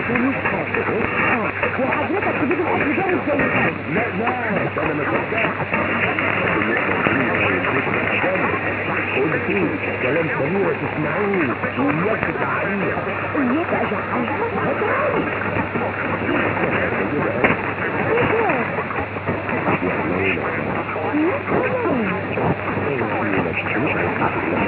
ومش فاضي اه وحضرتك تجيب الاكل جاهز زي ما عايز. لا لا ده انا ما صدقت قلت كلام سميرة تسمعوه وإياك تزعليها اياك ازعلها هتعالي ايه ده؟ يا